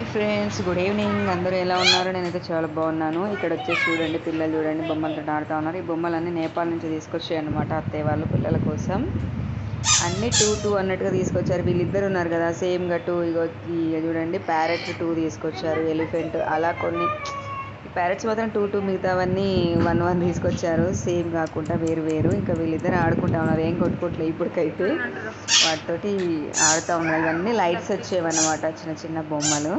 Friends good evening అందరూ ఎలా ఉన్నారు నేనైతే చాలా బాగున్నాను ఇక్కడ వచ్చేసి చూడండి పిల్లలు చూడండి బొమ్మలతో ఆడుతూ ఉన్నారు ఈ బొమ్మలన్నీ నేపాల్ నుంచి తీసుకొచ్చాయి అనమాట అత్తయ్య వాళ్ళు పిల్లల కోసం అన్నీ టూ టూ అన్నట్టుగా తీసుకొచ్చారు వీళ్ళిద్దరు ఉన్నారు కదా సేమ్గా టూ ఇగో ఈ చూడండి ప్యారెట్ టూ తీసుకొచ్చారు ఎలిఫెంట్ అలా కొన్ని ప్యారెట్స్ మాత్రం టూ టూ మిగతావన్నీ వన్ వన్ తీసుకొచ్చారు సేమ్ కాకుండా వేరు వేరు ఇంకా వీళ్ళిద్దరు ఆడుకుంటా ఉన్నారు ఏం కొట్టుకోవట్లేదు ఇప్పటికైతే వాటితోటి ఆడుతూ ఉన్నారు ఇవన్నీ లైట్స్ వచ్చేవన్నమాట చిన్న చిన్న బొమ్మలు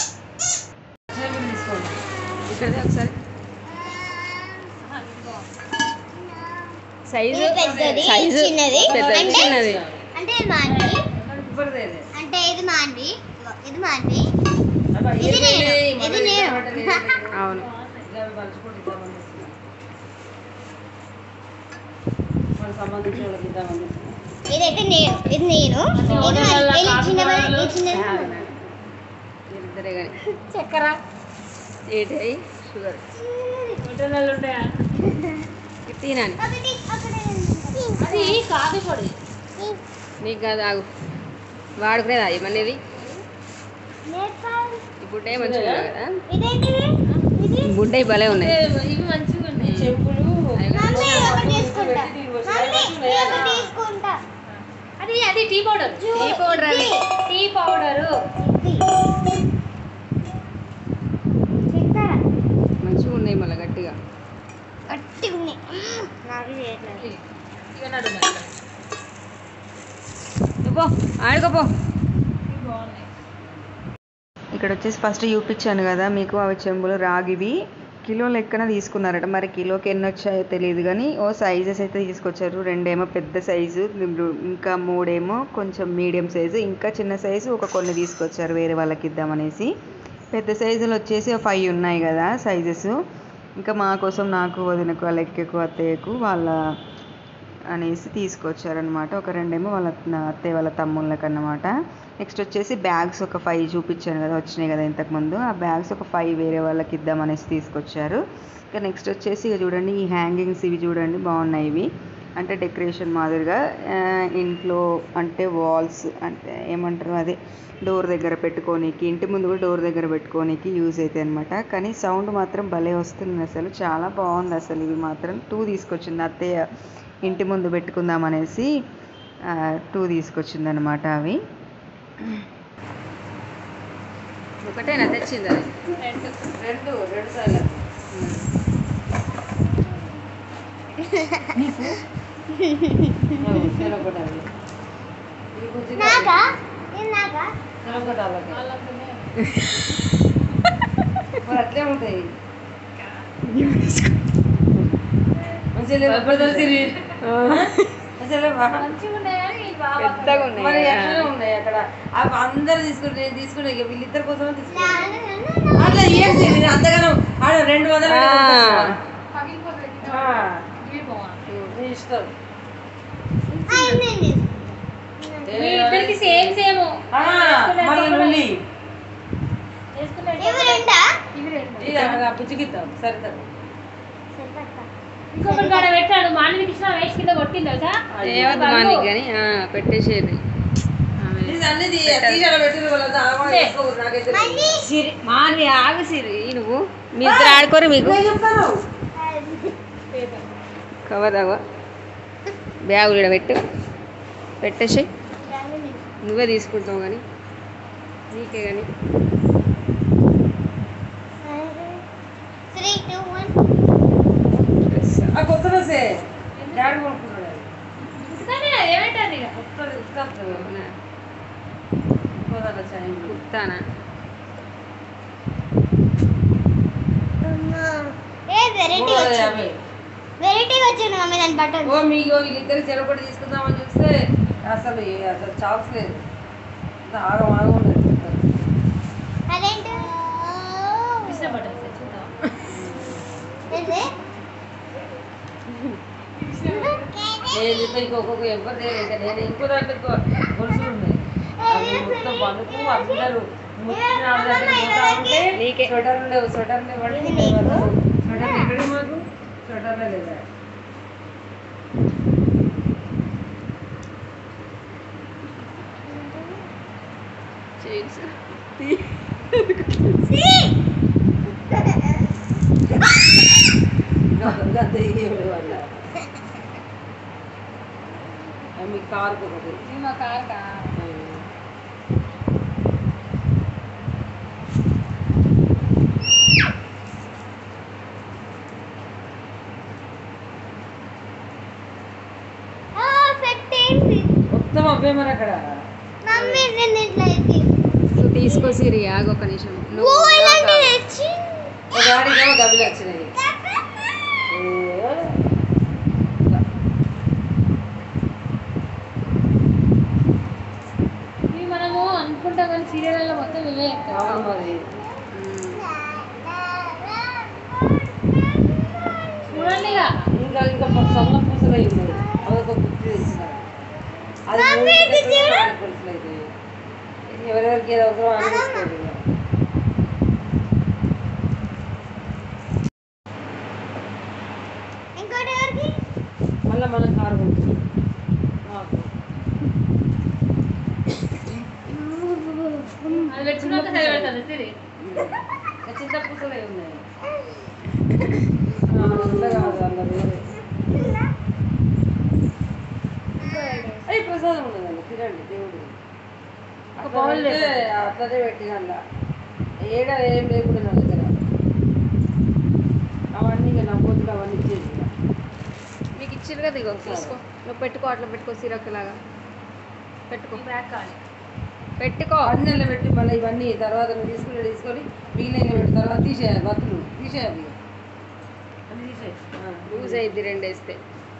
ఇక్కడ ఒకసారి సైజు ఇది పెద్దది, సైజు ఇది చిన్నది. పెద్దది అంటే- చిన్నది అంటే ఇది మాండి అంటే ఇది మాండి ఇది మాండి ఇది నేను ఇది నేను అవును ఇదైతే నేను ఇది నేను ఇది మా- ఇది చిన్నది ఇది చిన్నది వీళ్ళిద్దరే కానీ చక్కెర ఏటై షుగర్ తినాని ఒకటి ఒకటి అది కాఫీ పొడి నీకు కాదు ఆగు వాడుకునేదా ఇవన్నీ నేపాల్ ఇప్పుడు మంచిగా ఉన్నాయి కదా ఇదేంటిది ఇది గుడ్డయి భలే ఉన్నాయి ఇవి మంచిగా ఉన్నాయి చెప్పులు మమ్మీ ఇది ఒకటి తీసుకుంటా మమ్మీ ఇది ఒకటి తీసుకుంటా అది అది టీ పౌడర్ జూ- టీ పౌడర్ అది. ఇది. టీ పౌడరు ఇది. చక్కెర మంచిగా ఉన్నాయి మళ్ళీ గట్టిగా గట్టి ఉన్నాయి నాకు చేయట్లేదు ఇక నడు పో ఆడుకోపో ఇక్కడ వచ్చేసి ఫస్ట్ చూపించాను కదా మీకు అవి చెంబులు రాగివి కిలో లెక్కన తీసుకున్నారట మరి కిలోకి ఎన్ని వచ్చాయో తెలియదు కానీ ఓ సైజెస్ అయితే తీసుకొచ్చారు రెండేమో పెద్ద సైజు ఇంకా మూడేమో కొంచెం మీడియం సైజు ఇంకా చిన్న సైజు ఒక కొన్ని తీసుకొచ్చారు వేరే వాళ్ళకి ఇద్దామనేసి పెద్ద సైజులు వచ్చేసి ఫైవ్ ఉన్నాయి కదా సైజెస్ ఇంకా మా కోసం నాకు వదినకు వాళ్ళ ఎక్కకు అత్తయ్యకు వాళ్ళ అనేసి తీసుకొచ్చారనమాట ఒక రెండేమో వాళ్ళ నా- అత్తయ్య వాళ్ళ తమ్ముళ్ళకి అన్నమాట నెక్స్ట్ వచ్చేసి బ్యాగ్స్ ఒక ఫైవ్ చూపించాను కదా వచ్చినాయి కదా ఇంతకుముందు ఆ బ్యాగ్స్ ఒక ఫైవ్ వేరే వాళ్ళకి ఇద్దామనేసి తీసుకొచ్చారు ఇంకా నెక్స్ట్ వచ్చేసి ఇక చూడండి ఈ హ్యాంగింగ్స్ ఇవి చూడండి బాగున్నాయి ఇవి అంటే డెకరేషన్ మాదిరిగా ఆ, ఇంట్లో అంటే వాల్స్ అంటే ఏమంటారు అదే డోర్ దగ్గర పెట్టుకోనికి ఇంటి ముందు కూడా డోర్ దగ్గర పెట్టుకోనికి యూజ్ అవుతాయి అనమాట కానీ సౌండ్ మాత్రం భలే వస్తుంది అసలు చాలా బాగుంది అసలు ఇవి మాత్రం టూ తీసుకొచ్చింది అత్తయ్య ఇంటి ముందు పెట్టుకుందాం అనేసి టూ తీసుకొచ్చింది అనమాట అవి ఒకటేనా తెచ్చింది అది రెండు రెండు సార్లు నాకా ఇది నాకా మరి అట్లే ఉంటాయి మంచిగా ఉన్నాయి కానీ ఇవి బాగా పెద్దగా ఉన్నాయి మరి ఎట్లనే ఉన్నాయి అక్కడ అవి అందరు తీసుకుని నేను తీసుకునే ఇక వీళ్ళిద్దరి కోసమే తీసుకున్నాను అట్లా ఏం చేయలేదు అంతగానో ఆడ రెండు వందలు ఆ. పగిలిపోతాయి ఇవి బాగుంది నీ ఇష్టం మీ ఇద్దరికి సేమ్ సేమ్ ఆ, మళ్ళీ నువ్వు ఇవి రెండా ఇవి రెండు ఇది అక్కడ పుచ్చికిద్దాం సరే సరే ఇంకొకటి కాడ పెట్టాడు మాన్నికి ఇచ్చిన వేస్ట్ కింద కొట్టింది తెలుసా ఏవద్దు మానికి కానీ పెట్టేసేది ఇది అన్ని తీసారా పెట్టిన వాళ్ళంతా ఆగమా చేసుకోకూడదు, నాకైతే తెలియదు. సిరి మాని ఆగు సిరి నువ్వు మీ ఇద్దరు ఆడుకోరు మీకు నేను చెప్తాను కవర్ అవ్వ బ్యాగులు ఈడ పెట్టు పెట్టేసి నువ్వే తీసుకుంటావు కానీ నీకే కానీ త్రీ టూ వన్ ఆ కొత్త డ్రెస్సే డాడీ కొనుక్కున్నాడు అది. ఇసుకనే ఏమంటారు ఇక కొత్తది ఉత్కత్తది. పోదాల చైన్. కుత్తానా ఏ వెరైటీ మూడు వందల వచ్చింది యాభై. వెరైటీగా వచ్చింది మమ్మీ దాని బట్టలు ఓ మీకు వీళ్ళిద్దరు చెరపడి తీసుకుందామని చూస్తే అసలు ఏ- అసలు ఛాన్స్ లేదు అంతా ఆగం ఆగం ఉన్నది అదేంటి ఇష్టం పడ్డది చూద్దాం ఏంటి? నేను చెప్పి ఇంకొక ఎవరు లేదు ఇంకా నేను ఇంకో దాంట్లో ఇంకో గొలుసులు ఉన్నాయి అవి మొత్తం బందుకు అందరూ ముట్టిన వాళ్ళ దగ్గర పోతా ఉంటే నీకే. స్వెటర్లు లేవు స్వెటర్లు పడి ఇది నీకు? స్వెటర్లు ఎక్కడి మాకు స్వెటర్లే లేదా చైన్స్ మీ కారుకు ఒకటి మా కార్ కా ఆ, పెట్టేయండి మొత్తం అవే మరి అక్కడ మమ్మీ నేను ఇట్లా అయితే నువ్వు తీసుకో సిరి ఆగు ఒక నిమిషం ఓ ఇలాంటి తెచ్చి ఒక గాడికేమో గబ్బిలు వచ్చినాయి ఏ, ఇవి మనము అనుకుంటాం కానీ సీరియల్లో మొత్తం ఇవే ఎక్కువ. అవును మరి చూడండి ఇక ఇంకా ఇంకా సొంత పూసలు అయి ఉన్నాయి అదొక గుర్తు తెచ్చినారు అది మమ్మీ, ఇది మూడు చూడు. నాలుగు పులుసులు అయితే ఇది ఎవరెవరికి ఏది అవసరం అని తీసుకోండి ఇక. ఇంకోటి ఎవరికి మళ్ళీ మన కారు కొంటుంది మాకు అది పెట్టుకున్నాక సరి పెడతాను సిరి ఇంకా చింత పూసలే ఉన్నాయి ఆ, అందులో కాదు అందులో వేరే అయ్యి ప్రసాదం ఉన్నదండి తినండి దేవుడు ఒక బౌల్ అట్లా పెడితే అట్లనే పెట్టిన ఏడ ఏం లేకుండా నా దగ్గర అవన్నీ ఇక నా పొద్దులు అవన్నీ ఇచ్చేసి ఇక. మీకు ఇచ్చారు కదా ఇగో తీసుకో నువ్వు పెట్టుకో అట్లా పెట్టుకో సిరక్లాగా పెట్టుకో బ్యాక్ కావాలి పెట్టుకో అన్ని నెలలు పెట్టి మళ్ళీ ఇవన్నీ తర్వాత నువ్వు తీసుకుని తీసుకొని మిగిలిన పెట్టి తర్వాత తీసేయాలి బతులు తీసేయాలి ఇక. అన్ని తీసేయాలి లూజ్ అయ్యిద్ది రెండు వేస్తే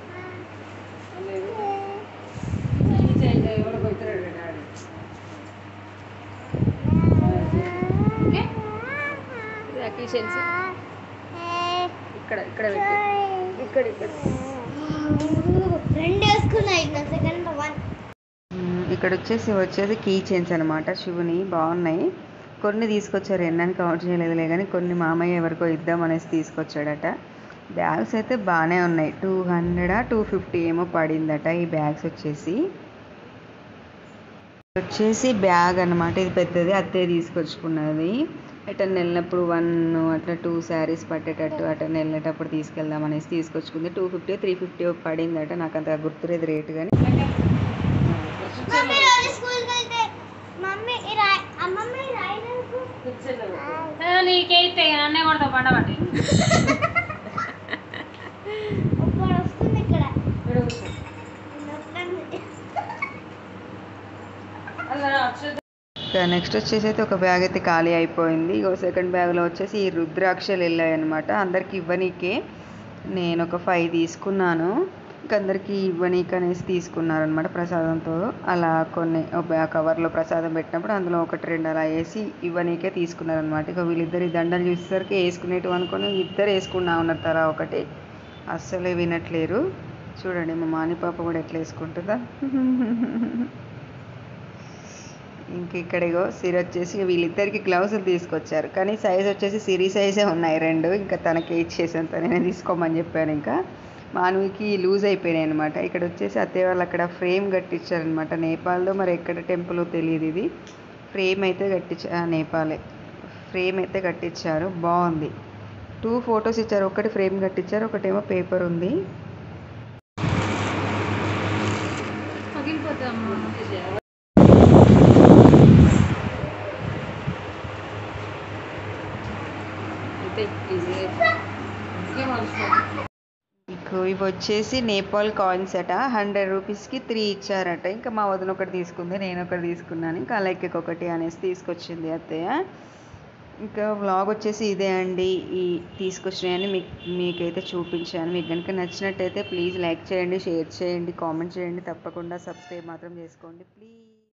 తీసేయాలి ఎవరో పోతున్నాడు డాడీ ఇది అకిషన్స్ ఇక్కడ ఇక్కడ పెట్టు ఇక్కడ ఇక్కడ రెండు వేసుకున్నాయి నా సెకండ్ వన్ మ్మ్. ఇక్కడ వచ్చేసి వచ్చేసి కీ చైన్స్ అనమాట శివుని బాగున్నాయి కొన్ని తీసుకొచ్చారు ఎన్నని కౌంట్ చేయలేదులే కానీ కొన్ని మామయ్య ఎవరికో ఇద్దాం అనేసి తీసుకొచ్చాడట బ్యాగ్స్ అయితే బాగానే ఉన్నాయి టూ హండ్రెడా టూ ఫిఫ్టీ ఏమో పడిందట ఈ బ్యాగ్స్ వచ్చేసి వచ్చేసి బ్యాగ్ అన్నమాట ఇది పెద్దది అత్తే తీసుకొచ్చుకున్నది ఎటన్నా వెళ్ళినప్పుడు వన్ అట్లా టూ శారీస్ పట్టేటట్టు అటన్నా వెళ్ళేటప్పుడు తీసుకెళ్దాం అనేసి తీసుకొచ్చుకుంది టూ ఫిఫ్టీ త్రీ ఫిఫ్టీ పడిందట నాకు అంత గుర్తులేదు రేటు కానీ మమ్మీ రోజు స్కూల్కి వెళ్తే మమ్మీ ఈ రాయి అమ్మమ్మ ఈ రాయి నాకు ఆ, నీకే ఇస్తే ఇక నన్నే కొడతావు పండబట్టి ఒక్కడు వస్తుంది ఇక్కడ ఇక్కడ కూర్చో. వస్తుంది. అలా అక్షత ఇక నెక్స్ట్ వచ్చేసి అయితే ఒక బ్యాగ్ అయితే ఖాళీ అయిపోయింది ఇగో సెకండ్ బ్యాగ్లో వచ్చేసి ఈ రుద్రాక్షలు వెళ్ళాయి అనమాట అందరికి ఇవ్వనీకే నేను ఒక ఫైవ్ తీసుకున్నాను ఇంక అందరికీ ఇవ్వనీకి అనేసి తీసుకున్నారు అనమాట ప్రసాదంతో అలా కొన్ని ఒక కవర్లో ప్రసాదం పెట్టినప్పుడు అందులో ఒకటి రెండు అలా వేసి ఇవ్వనీకే తీసుకున్నారు అనమాట ఇక వీళ్ళిద్దరు ఈ దండలు చూసేసరికి వేసుకునేటివి అనుకొని ఇద్దరు వేసుకున్నా ఉన్నారు తలా ఒకటి అస్సలే వినట్లేరు చూడండి మా మాని పాప కూడా ఎట్లా వేసుకుంటుందా ఇంక ఇక్కడిగో సిరి వచ్చేసి వీళ్ళిద్దరికి గ్లౌజులు తీసుకొచ్చారు కానీ సైజ్ వచ్చేసి సిరి సైజే ఉన్నాయి రెండు ఇంకా తనకి ఇచ్చేసాను నేనే తీసుకోమని చెప్పాను ఇంకా మానవికి లూజ్ అయిపోయినాయి అనమాట ఇక్కడ వచ్చేసి అత్తయ్య వాళ్ళు అక్కడ ఫ్రేమ్ కట్టించారనమాట నేపాల్లో మరి ఎక్కడ టెంపుల్ తెలియదు ఇది ఫ్రేమ్ అయితే కట్టించా నేపాలే ఫ్రేమ్ అయితే కట్టించారు బాగుంది టూ ఫొటోస్ ఇచ్చారు ఒకటి ఫ్రేమ్ కట్టించారు ఒకటేమో పేపర్ ఉంది పగిలిపోతామ్మా అంతే ఈజీ ఇంకేం అవసరం మీకు ఇవి వచ్చేసి నేపాల్ కాయిన్స్ అట హండ్రెడ్ రూపీస్కి త్రీ ఇచ్చారట ఇంకా మా వదిన ఒకటి తీసుకుంది నేను ఒకటి తీసుకున్నాను ఇంకా అలాగే ఒకటి అనేసి తీసుకొచ్చింది అత్తయ్య ఇంకా వ్లాగ్ వచ్చేసి ఇదే అండి ఈ తీసుకొచ్చినాయని మీకు మీకైతే చూపించాను మీకు కనుక నచ్చినట్టయితే ప్లీజ్ లైక్ చేయండి షేర్ చేయండి కామెంట్ చేయండి తప్పకుండా సబ్స్క్రైబ్ మాత్రం చేసుకోండి ప్లీజ్